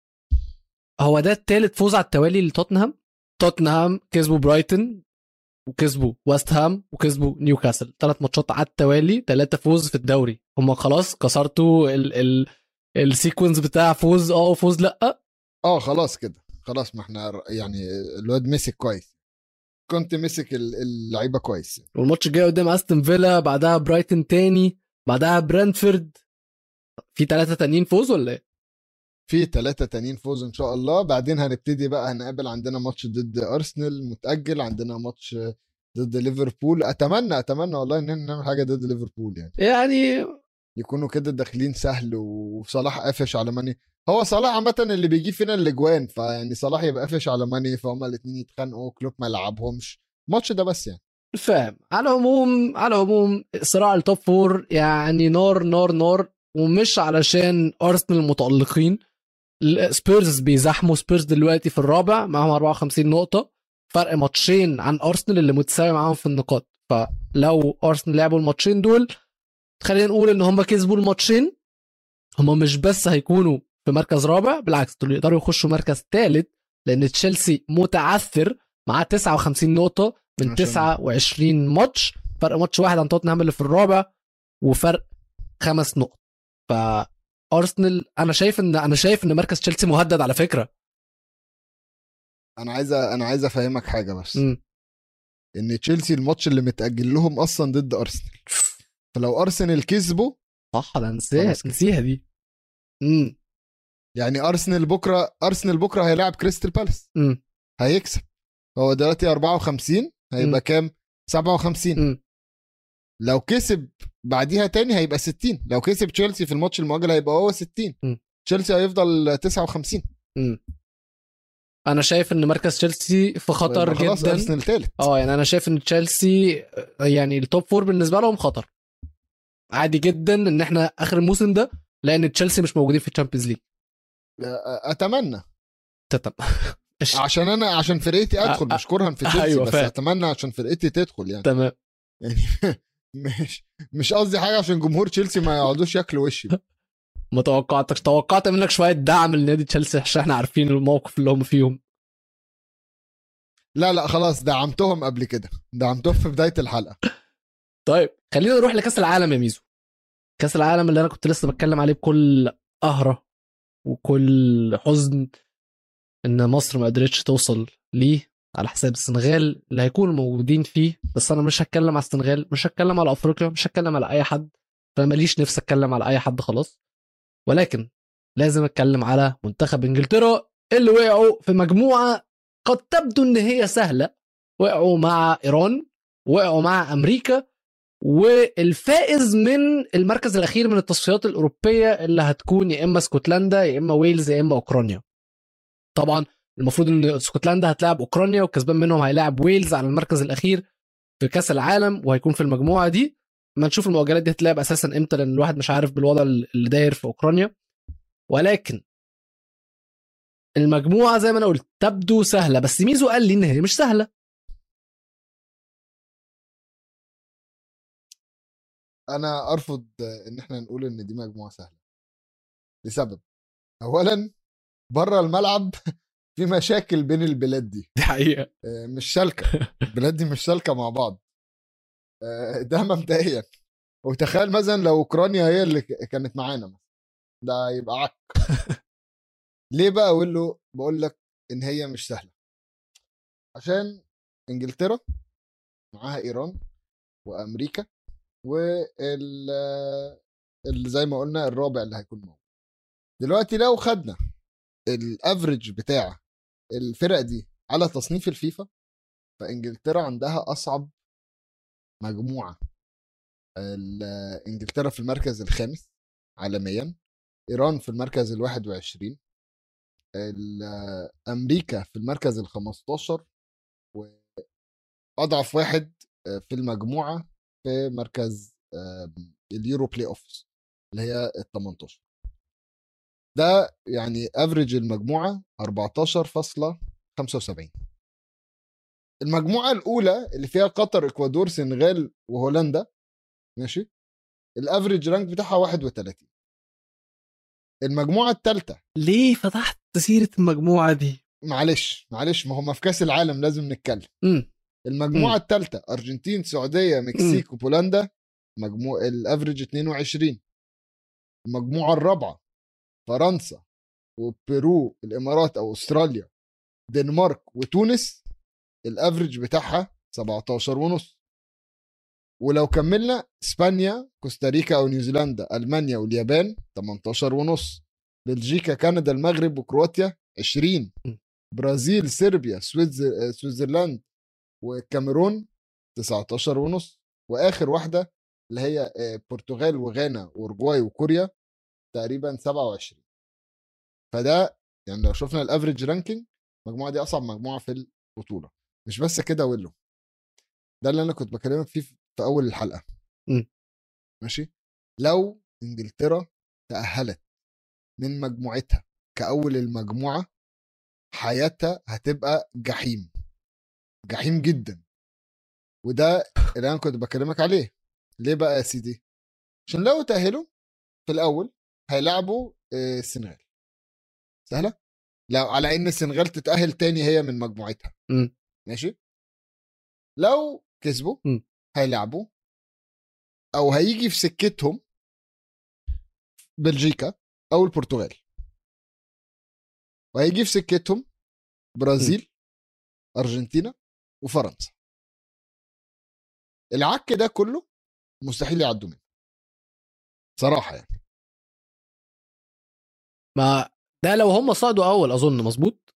هو ده التالت فوز على التوالي لتوتنهام توتنهام كسبوا برايتون وكسبوا ويست هام وكسبوا نيوكاسل ثلاث ماتشات على التوالي ثلاثة فوز في الدوري هم خلاص كسرتوا ال ال السيكونس بتاع فوز اه وفوز لا اه خلاص كده خلاص ما احنا ر- يعني الواد مسك كويس كنت مسك ال- اللعيبه كويس والماتش الجاي قدام استون فيلا بعدها برايتون تاني بعدها برنتفورد في ثلاثة تانيين فوز ولا ايه؟ في ثلاثة تانيين فوز ان شاء الله بعدين هنبتدي بقى هنقابل عندنا ماتش ضد ارسنال متأجل عندنا ماتش ضد ليفربول اتمنى اتمنى والله ان احنا نعمل حاجه ضد ليفربول يعني يعني يكونوا كده داخلين سهل وصلاح قافش على ماني هو صلاح عامة اللي بيجيب فينا الاجوان فيعني صلاح يبقى قافش على ماني فهم الاثنين يتخانقوا كلوب ما يلعبهمش الماتش ده بس يعني فاهم على العموم على العموم صراع التوب فور يعني نار نار نار ومش علشان ارسنال متالقين سبيرز بيزاحموا سبيرز دلوقتي في الرابع معاهم 54 نقطة فرق ماتشين عن ارسنال اللي متساوي معاهم في النقاط فلو ارسنال لعبوا الماتشين دول خلينا نقول ان هم كسبوا الماتشين هم مش بس هيكونوا في مركز رابع بالعكس دول يقدروا يخشوا مركز ثالث لان تشيلسي متعثر معاه 59 نقطة من عشان- 29 ماتش فرق ماتش واحد عن توتنهام اللي في الرابع وفرق خمس نقط فارسنال انا شايف ان انا شايف ان مركز تشيلسي مهدد على فكره انا عايز انا عايز افهمك حاجه بس مم. ان تشيلسي الماتش اللي متاجل لهم اصلا ضد ارسنال فلو ارسنال كسبوا صح انا نسيها خلاص كده. نسيها دي امم يعني ارسنال بكره ارسنال بكره هيلاعب كريستال بالاس امم هيكسب هو دلوقتي 54 هيبقى مم. كام 57 امم لو كسب بعديها تاني هيبقى 60 لو كسب تشيلسي في الماتش المؤجل هيبقى هو 60 مم. تشيلسي هيفضل 59 امم انا شايف ان مركز تشيلسي في خطر ويبقى خلاص جدا ارسنال ثالث اه يعني انا شايف ان تشيلسي آه، يعني التوب فور بالنسبه لهم خطر عادي جدا ان احنا اخر الموسم ده لان تشيلسي مش موجودين في الشامبيونز ليج اتمنى تتم إيش- عشان انا عشان فرقتي ادخل أ- مش كرها في تشيلسي أيوة، بس فاهم. اتمنى عشان فرقتي تدخل يعني تمام يعني مش مش قصدي حاجه عشان جمهور تشيلسي ما يقعدوش ياكلوا وشي ما توقعتكش توقعت منك شويه دعم لنادي تشيلسي عشان احنا عارفين الموقف اللي هم فيهم لا لا خلاص دعمتهم قبل كده دعمتهم في بدايه الحلقه طيب خلينا نروح لكاس العالم يا ميزو كاس العالم اللي انا كنت لسه بتكلم عليه بكل قهره وكل حزن ان مصر ما قدرتش توصل ليه على حساب السنغال اللي هيكونوا موجودين فيه بس انا مش هتكلم على السنغال مش هتكلم على افريقيا مش هتكلم على اي حد فانا ماليش نفسي اتكلم على اي حد خلاص ولكن لازم اتكلم على منتخب انجلترا اللي وقعوا في مجموعه قد تبدو ان هي سهله وقعوا مع ايران وقعوا مع امريكا والفائز من المركز الاخير من التصفيات الاوروبيه اللي هتكون يا اما اسكتلندا يا اما ويلز يا اما اوكرانيا طبعا المفروض ان اسكتلندا هتلاعب اوكرانيا والكسبان منهم هيلاعب ويلز على المركز الاخير في كاس العالم وهيكون في المجموعه دي ما نشوف المؤجلات دي هتلعب اساسا امتى لان الواحد مش عارف بالوضع اللي داير في اوكرانيا ولكن المجموعه زي ما انا قلت تبدو سهله بس ميزو قال لي ان هي مش سهله انا ارفض ان احنا نقول ان دي مجموعه سهله لسبب اولا بره الملعب في مشاكل بين البلاد دي دي حقيقه آه، مش سالكه البلاد دي مش سالكه مع بعض آه، ده مبدئيا وتخيل مثلا لو اوكرانيا هي اللي ك- كانت معانا مثلا ده يبقى عك ليه بقى اقول له بقول لك ان هي مش سهله عشان انجلترا معاها ايران وامريكا وال اللي زي ما قلنا الرابع اللي هيكون موجود دلوقتي لو خدنا الافريج بتاع الفرق دي على تصنيف الفيفا فانجلترا عندها اصعب مجموعه ال- انجلترا في المركز الخامس عالميا ايران في المركز الواحد وعشرين ال- امريكا في المركز الخمستاشر واضعف واحد في المجموعه في مركز آم، اليورو بلاي اوفس اللي هي ال 18 ده يعني افريج المجموعه 14.75 المجموعه الاولى اللي فيها قطر اكوادور سنغال وهولندا ماشي الافريج رانك بتاعها 31 المجموعه الثالثه ليه فتحت سيره المجموعه دي معلش معلش ما هم في كاس العالم لازم نتكلم امم المجموعه الثالثه ارجنتين سعوديه مكسيك وبولندا مجموع الافريج 22 المجموعه الرابعه فرنسا وبيرو الامارات او استراليا دنمارك وتونس الافريج بتاعها 17 ونص ولو كملنا اسبانيا كوستاريكا او نيوزيلندا المانيا واليابان 18 ونص بلجيكا كندا المغرب وكرواتيا 20 م. برازيل صربيا سويتزر... سويسرلاند والكاميرون 19 ونص واخر واحده اللي هي آه، البرتغال وغانا واورجواي وكوريا تقريبا 27 فده يعني لو شفنا الافريج رانكينج المجموعه دي اصعب مجموعه في البطوله مش بس كده ويلو ده اللي انا كنت بكلمك فيه في اول الحلقه م. ماشي لو انجلترا تاهلت من مجموعتها كاول المجموعه حياتها هتبقى جحيم جحيم جدا وده اللي انا كنت بكلمك عليه ليه بقى يا سيدي عشان لو تاهلوا في الاول هيلعبوا آه، السنغال سهله لو على ان السنغال تتاهل تاني هي من مجموعتها امم ماشي لو كسبوا م. هيلعبوا او هيجي في سكتهم بلجيكا او البرتغال وهيجي في سكتهم برازيل ارجنتينا وفرنسا العك ده كله مستحيل يعدوا منه صراحه يعني ما ده لو هم صعدوا اول اظن مظبوط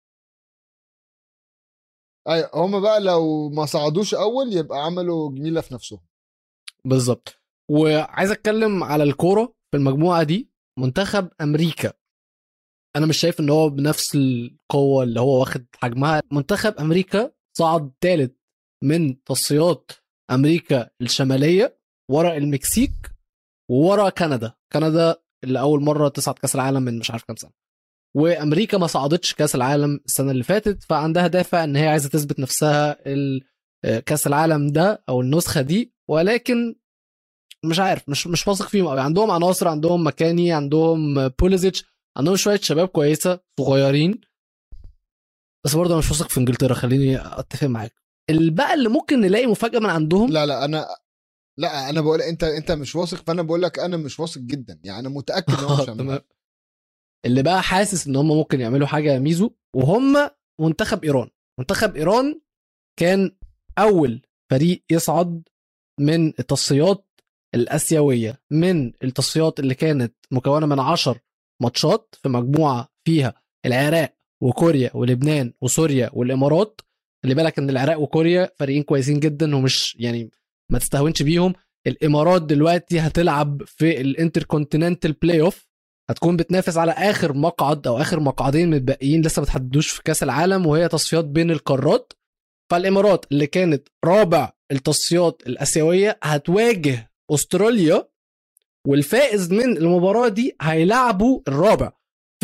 ايوه هم بقى لو ما صعدوش اول يبقى عملوا جميله في نفسهم بالظبط وعايز اتكلم على الكوره في المجموعه دي منتخب امريكا انا مش شايف ان هو بنفس القوه اللي هو واخد حجمها منتخب امريكا صعد ثالث من تصفيات امريكا الشماليه ورا المكسيك وورا كندا كندا اللي اول مره تصعد كاس العالم من مش عارف كام سنه وامريكا ما صعدتش كاس العالم السنه اللي فاتت فعندها دافع ان هي عايزه تثبت نفسها ال- آه، كاس العالم ده او النسخه دي ولكن مش عارف مش مش واثق فيهم قوي عندهم عناصر عندهم مكاني عندهم بوليزيتش عندهم شويه شباب كويسه صغيرين بس برضه انا مش واثق في انجلترا خليني اتفق معاك اللي بقى اللي ممكن نلاقي مفاجاه من عندهم لا لا انا لا انا بقول انت انت مش واثق فانا بقول لك انا مش واثق جدا يعني انا متاكد ان هو مش هيعمل تمام اللي بقى حاسس ان هم ممكن يعملوا حاجه يا ميزو وهم منتخب ايران منتخب ايران كان اول فريق يصعد من التصفيات الاسيويه من التصفيات اللي كانت مكونه من 10 ماتشات في مجموعه فيها العراق وكوريا ولبنان وسوريا والامارات خلي بالك ان العراق وكوريا فريقين كويسين جدا ومش يعني ما تستهونش بيهم الامارات دلوقتي هتلعب في الانتركونتيننتال بلاي اوف هتكون بتنافس على اخر مقعد او اخر مقعدين متبقيين لسه ما تحددوش في كاس العالم وهي تصفيات بين القارات فالامارات اللي كانت رابع التصفيات الاسيويه هتواجه استراليا والفائز من المباراه دي هيلعبوا الرابع في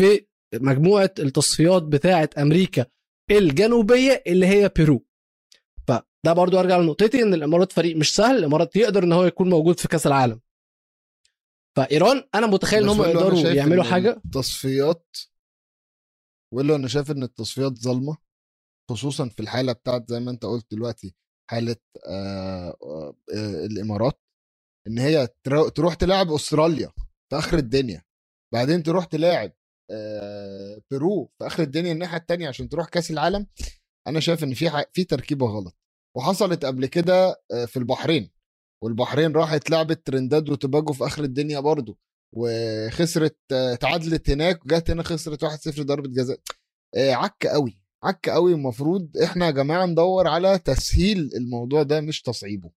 مجموعه التصفيات بتاعه امريكا الجنوبيه اللي هي بيرو فده برضو ارجع لنقطتي ان الامارات فريق مش سهل الامارات يقدر ان هو يكون موجود في كاس العالم فايران انا متخيل ان بس هم ويلو أنا يقدروا شايف يعملوا إن حاجه التصفيات ولا انا شايف ان التصفيات ظالمه خصوصا في الحاله بتاعت زي ما انت قلت دلوقتي حاله آه آه آه الامارات ان هي ترو- تروح تلاعب استراليا في اخر الدنيا بعدين تروح تلاعب آه بيرو في اخر الدنيا الناحيه التانية عشان تروح كاس العالم انا شايف ان في ح- في تركيبه غلط وحصلت قبل كده آه، في البحرين والبحرين راحت لعبت ترنداد وتوباجو في اخر الدنيا برضو وخسرت آه، تعادلت هناك وجت هنا خسرت 1-0 ضربه جزاء آه، عك قوي عك قوي المفروض احنا يا جماعه ندور على تسهيل الموضوع ده مش تصعيبه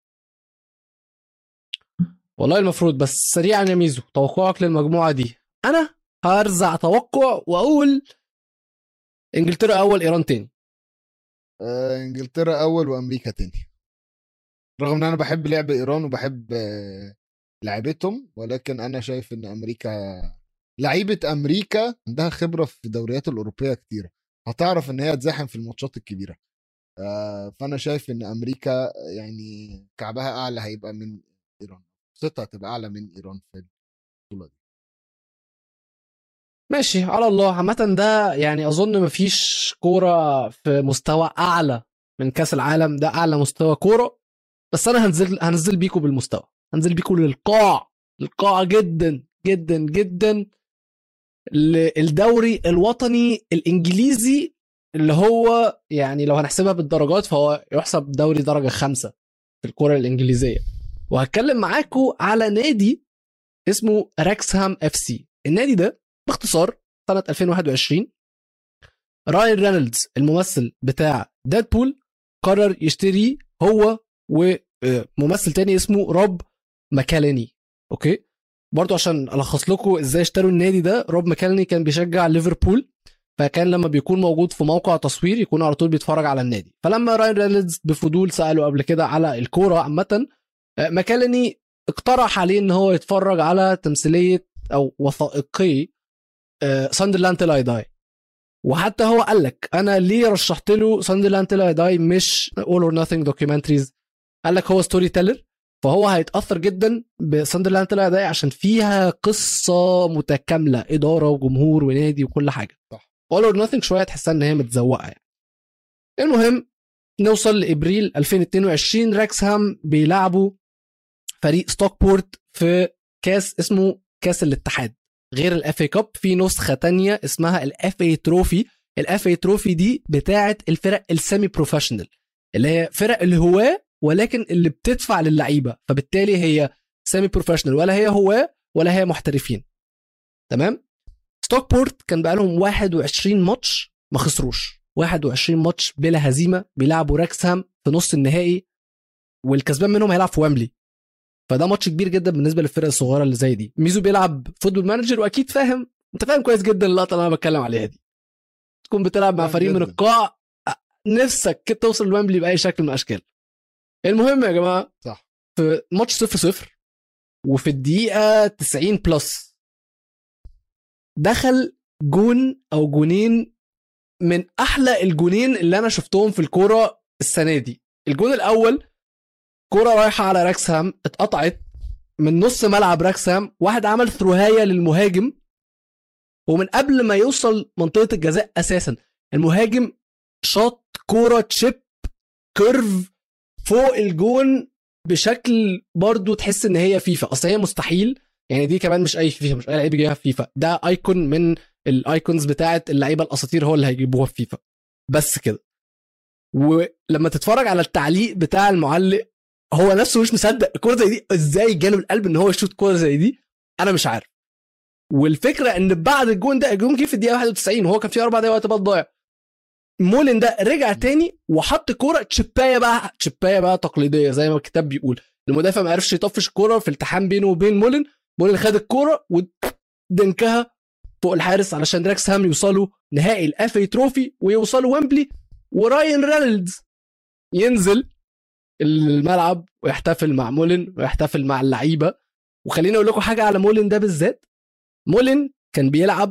والله المفروض بس سريعا يا ميزو توقعك للمجموعه دي انا هرزع توقع واقول انجلترا اول ايران تاني آه، انجلترا اول وامريكا تاني رغم ان انا بحب لعب ايران وبحب آه، لعبتهم ولكن انا شايف ان امريكا لعيبه امريكا عندها خبره في الدوريات الاوروبيه كتيره هتعرف ان هي تزاحم في الماتشات الكبيره آه، فانا شايف ان امريكا يعني كعبها اعلى هيبقى من ايران ثقتها هتبقى اعلى من ايران في البطوله دي ماشي على الله عامة ده يعني أظن مفيش كورة في مستوى أعلى من كأس العالم ده أعلى مستوى كورة بس أنا هنزل هنزل بيكو بالمستوى هنزل بيكو للقاع القاع جدا جدا جدا للدوري الوطني الإنجليزي اللي هو يعني لو هنحسبها بالدرجات فهو يحسب دوري درجة خمسة في الكرة الإنجليزية وهتكلم معاكم على نادي اسمه راكسهام اف سي النادي ده باختصار سنه 2021 راين رينولدز الممثل بتاع ديدبول قرر يشتري هو وممثل تاني اسمه روب ماكاليني اوكي برضو عشان الخص لكم ازاي اشتروا النادي ده روب ماكاليني كان بيشجع ليفربول فكان لما بيكون موجود في موقع تصوير يكون على طول بيتفرج على النادي فلما راين رينولدز بفضول ساله قبل كده على الكوره عامه آه، ماكاليني اقترح عليه ان هو يتفرج على تمثيليه او وثائقي ساندرلاند تيل اي داي وحتى هو قال لك انا ليه رشحت له ساندرلاند تيل اي داي مش اول اور نوثينج دوكيومنتريز قال لك هو ستوري تيلر فهو هيتاثر جدا بساندرلاند تيل اي داي عشان فيها قصه متكامله اداره وجمهور ونادي وكل حاجه صح. اول اور نوثينج شويه تحسها ان هي متزوقه يعني المهم نوصل لابريل 2022 راكسهام بيلعبوا فريق ستوكبورت في كاس اسمه كاس الاتحاد غير الاف اي كاب في نسخه تانية اسمها الاف اي تروفي الاف اي تروفي دي بتاعه الفرق السيمي بروفيشنال اللي هي فرق الهواه ولكن اللي بتدفع للعيبه فبالتالي هي سيمي بروفيشنال ولا هي هواه ولا هي محترفين تمام ستوكبورت كان بقالهم 21 ماتش ما خسروش 21 ماتش بلا هزيمه بيلعبوا راكسهام في نص النهائي والكسبان منهم هيلعب في ويمبلي فده ماتش كبير جدا بالنسبه للفرق الصغيره اللي زي دي ميزو بيلعب فوتبول مانجر واكيد فاهم انت فاهم كويس جدا اللقطه اللي انا بتكلم عليها دي تكون بتلعب مع فاهم فريق من جداً. القاع نفسك كده توصل لويمبلي باي شكل من الاشكال المهم يا جماعه صح في ماتش 0 0 وفي الدقيقه 90 بلس دخل جون او جونين من احلى الجونين اللي انا شفتهم في الكوره السنه دي الجون الاول كوره رايحه على راكسهام اتقطعت من نص ملعب راكسهام واحد عمل ثروهايه للمهاجم ومن قبل ما يوصل منطقه الجزاء اساسا المهاجم شاط كوره تشيب كيرف فوق الجون بشكل برضو تحس ان هي فيفا اصل هي مستحيل يعني دي كمان مش اي فيفا مش اي لعيب يجيبها في فيفا ده ايكون من الايكونز بتاعه اللعيبه الاساطير هو اللي هيجيبوها في فيفا بس كده ولما تتفرج على التعليق بتاع المعلق هو نفسه مش مصدق الكوره زي دي ازاي جاله القلب ان هو يشوط كوره زي دي انا مش عارف والفكره ان بعد الجون ده الجون جه في الدقيقه 91 وهو كان فيه اربع دقايق وقت بقى ضايع مولن ده رجع تاني وحط كوره تشبايه بقى تشبايه بقى تقليديه زي ما الكتاب بيقول المدافع ما عرفش يطفش الكوره في التحام بينه وبين مولن مولن خد الكوره ودنكها فوق الحارس علشان راكسهام يوصلوا نهائي الاف اي تروفي ويوصلوا ويمبلي وراين رينولدز ينزل الملعب ويحتفل مع مولن ويحتفل مع اللعيبه وخليني اقول لكم حاجه على مولن ده بالذات مولن كان بيلعب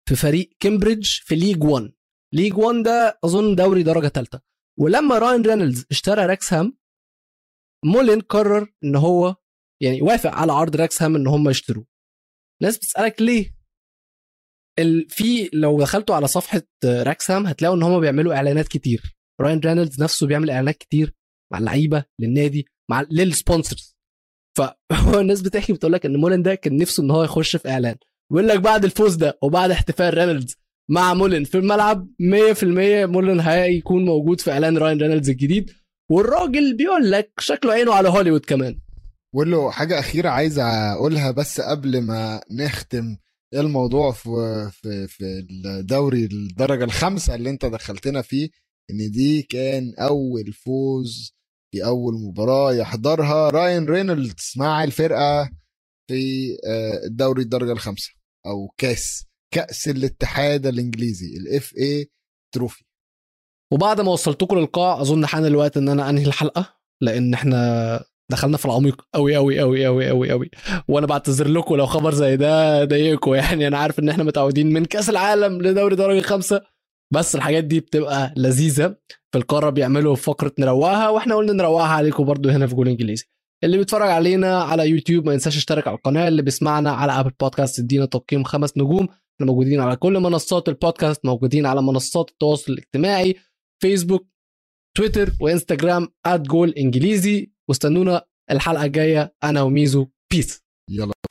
في فريق كامبريدج في ليج 1 ليج 1 ده اظن دوري درجه ثالثه ولما راين رينولدز اشترى راكسهام مولين قرر ان هو يعني وافق على عرض راكسهام ان هم يشتروه ناس بتسالك ليه ال... في لو دخلتوا على صفحه راكسهام هتلاقوا ان هم بيعملوا اعلانات كتير راين رينولدز نفسه بيعمل اعلانات كتير مع اللعيبه للنادي مع للسبونسرز فهو الناس بتحكي بتقول لك ان مولن ده كان نفسه ان هو يخش في اعلان ويقول لك بعد الفوز ده وبعد احتفال رينولدز مع مولن في الملعب 100% مولن هيكون موجود في اعلان راين رينولدز الجديد والراجل بيقول لك شكله عينه على هوليوود كمان بقول له حاجه اخيره عايز اقولها بس قبل ما نختم الموضوع في في في الدوري الدرجه الخامسه اللي انت دخلتنا فيه ان دي كان اول فوز في اول مباراه يحضرها راين رينولدز مع الفرقه في آه، الدوري الدرجه الخامسه او كاس كاس الاتحاد الانجليزي الاف اي تروفي وبعد ما وصلتكم للقاع اظن حان الوقت ان انا انهي الحلقه لان احنا دخلنا في العميق قوي قوي قوي قوي قوي قوي وانا بعتذر لكم لو خبر زي ده ضايقكم يعني انا عارف ان احنا متعودين من كاس العالم لدوري درجه خمسه بس الحاجات دي بتبقى لذيذه في القاره بيعملوا فقره نروقها واحنا قلنا نروقها عليكم برضو هنا في جول انجليزي اللي بيتفرج علينا على يوتيوب ما ينساش يشترك على القناه اللي بيسمعنا على ابل بودكاست ادينا تقييم خمس نجوم احنا موجودين على كل منصات البودكاست موجودين على منصات التواصل الاجتماعي فيسبوك تويتر وانستجرام @جول انجليزي واستنونا الحلقه الجايه انا وميزو بيس يلا